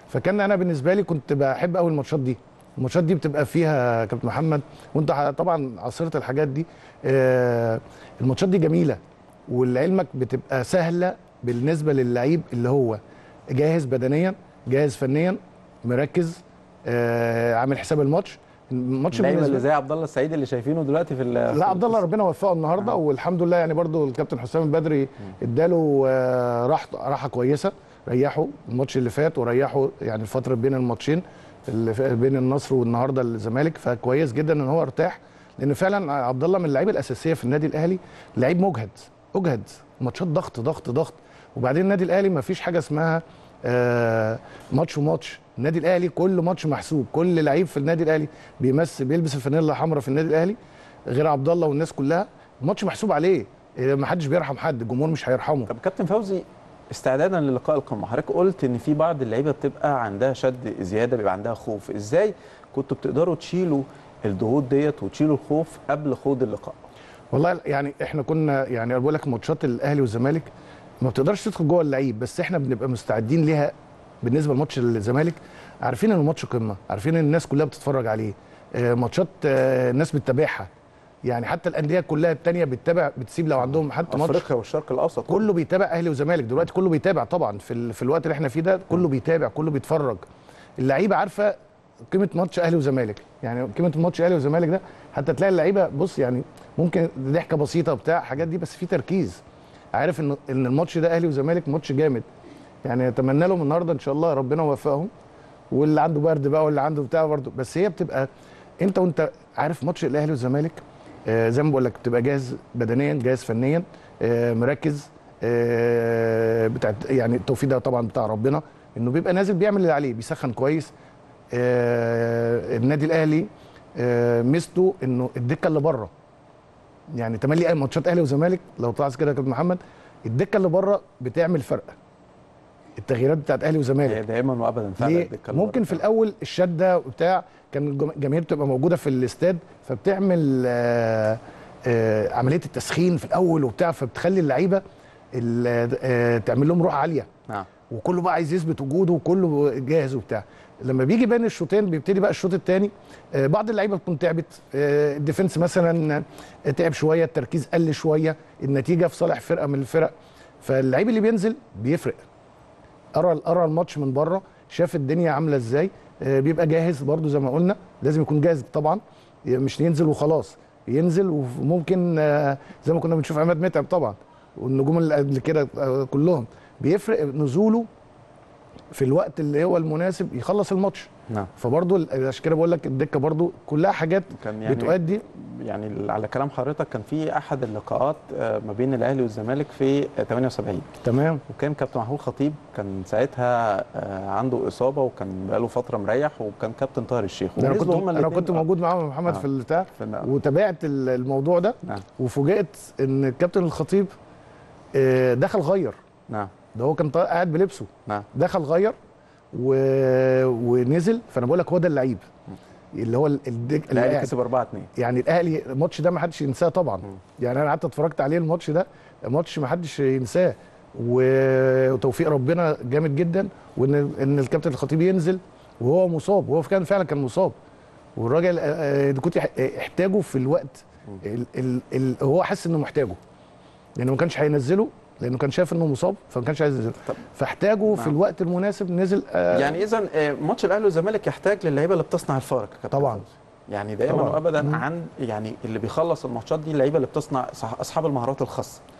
فكان انا بالنسبه لي كنت بحب قوي الماتشات دي الماتشات دي بتبقى فيها كابتن محمد وانت ح- طبعا عصرت الحاجات دي آه، الماتشات دي جميله ولعلمك بتبقى سهله بالنسبه للعيب اللي هو جاهز بدنيا جاهز فنيا مركز آه، عامل حساب الماتش الماتش اللعيبه بالنسبة- اللي زي عبد الله السعيد اللي شايفينه دلوقتي في ال- لا عبد الله ربنا وفقه النهارده آه. والحمد لله يعني برضو الكابتن حسام البدري اداله آه، راحه راحه كويسه ريحه الماتش اللي فات وريحه يعني الفتره بين الماتشين اللي في- بين النصر والنهارده الزمالك فكويس جدا ان هو ارتاح لان فعلا عبد الله من اللعيبه الاساسيه في النادي الاهلي لعيب مجهد اجهد ماتشات ضغط ضغط ضغط وبعدين النادي الاهلي ما فيش حاجه اسمها آه، ماتش وماتش النادي الاهلي كل ماتش محسوب كل لعيب في النادي الاهلي بيمس بيلبس الفانيلا الحمراء في النادي الاهلي غير عبد الله والناس كلها الماتش محسوب عليه إيه، ما حدش بيرحم حد الجمهور مش هيرحمه طب كابتن فوزي استعدادا للقاء القمه حضرتك قلت ان في بعض اللعيبه بتبقى عندها شد زياده بيبقى عندها خوف ازاي كنتوا بتقدروا تشيلوا الضغوط ديت وتشيلوا الخوف قبل خوض اللقاء والله يعني احنا كنا يعني أنا بقول لك ماتشات الاهلي والزمالك ما بتقدرش تدخل جوه اللعيب بس احنا بنبقى مستعدين ليها بالنسبه لماتش الزمالك عارفين ان الماتش قمه عارفين ان الناس كلها بتتفرج عليه آه، ماتشات آه، الناس بتتابعها يعني حتى الانديه كلها التانيه بتتابع بتسيب لو عندهم حتى ماتش افريقيا والشرق الاوسط كله بيتابع اهلي وزمالك دلوقتي كله بيتابع طبعا في ال... في الوقت اللي احنا فيه ده كله بيتابع كله بيتفرج اللعيبه عارفه قيمه ماتش اهلي وزمالك يعني قيمه ماتش اهلي وزمالك ده حتى تلاقي اللعيبه بص يعني ممكن ضحكه بسيطه بتاع حاجات دي بس في تركيز عارف ان ان الماتش ده اهلي وزمالك ماتش جامد يعني اتمنى لهم النهارده ان شاء الله ربنا يوفقهم واللي عنده برد بقى واللي عنده بتاع برضه بس هي بتبقى انت وانت عارف ماتش الاهلي والزمالك آه زي ما بقول لك بتبقى جاهز بدنيا جاهز فنيا آه مركز آه بتاع يعني التوفيق ده طبعا بتاع ربنا انه بيبقى نازل بيعمل اللي عليه بيسخن كويس آه النادي الاهلي آه ميزته انه الدكه اللي بره يعني تملي اي ماتشات اهلي وزمالك لو تلاحظ كده يا كابتن محمد الدكه اللي بره بتعمل فرق التغييرات بتاعت اهلي وزمالك هي دايما وابدا فعلا ليه؟ الدكة اللي ممكن بره في الاول الشده وبتاع كان الجم- الجماهير بتبقى موجوده في الاستاد فبتعمل آه آه عمليه التسخين في الاول وبتاع فبتخلي اللعيبه ال- آه تعمل لهم روح عاليه نعم وكله بقى عايز يثبت وجوده وكله جاهز وبتاع لما بيجي بين الشوطين بيبتدي بقى الشوط الثاني بعض اللعيبه بتكون تعبت آه، الديفنس مثلا آه، تعب شويه التركيز قل شويه النتيجه في صالح فرقه من الفرق فاللعيب اللي بينزل بيفرق قرا قرا الماتش من بره شاف الدنيا عامله ازاي آه، بيبقى جاهز برضو زي ما قلنا لازم يكون جاهز طبعا مش ينزل وخلاص ينزل وممكن آه، زي ما كنا بنشوف عماد متعب طبعا والنجوم اللي قبل كده آه، كلهم بيفرق نزوله في الوقت اللي هو المناسب يخلص الماتش نعم فبرضو ال- عشان كده بقول لك الدكه برضو كلها حاجات كان يعني بتؤدي يعني على كلام حضرتك كان في احد اللقاءات آه، ما بين الاهلي والزمالك في آه، 78 تمام وكان كابتن محمود خطيب كان ساعتها آه، عنده اصابه وكان بقاله فتره مريح وكان كابتن طاهر الشيخ ده انا كنت ونزلوا هما انا الاتنين- كنت موجود معاهم يا محمد آه. في البتاع في الن- وتابعت ال- الموضوع ده نعم وفوجئت ان الكابتن الخطيب آه، دخل غير نعم ده هو كان طا- قاعد بلبسه نعم دخل غير و... ونزل فانا بقول لك هو ده اللعيب اللي هو ال- الدك... اللي الاهلي قاعد. كسب 4 2 يعني الاهلي الماتش ده ما حدش ينساه طبعا يعني انا قعدت اتفرجت عليه الماتش ده ماتش ما حدش ينساه و- وتوفيق ربنا جامد جدا وان ان الكابتن الخطيب ينزل وهو مصاب وهو كان فعلا كان مصاب والراجل آه، آه، كنت يح- آه، احتاجه في الوقت ال ال ال هو حس انه محتاجه لانه ما كانش هينزله لانه كان شايف انه مصاب فما كانش عايز ينزله طب- فاحتاجه في نعم. الوقت المناسب نزل آه، يعني اذا ماتش الاهلي والزمالك يحتاج للعيبه اللي بتصنع الفارق يا كابتن طبعاً. فوزي. يعني دايما طبعاً. وابدا مم. عن يعني اللي بيخلص الماتشات دي اللعيبه اللي بتصنع صح- اصحاب المهارات الخاصه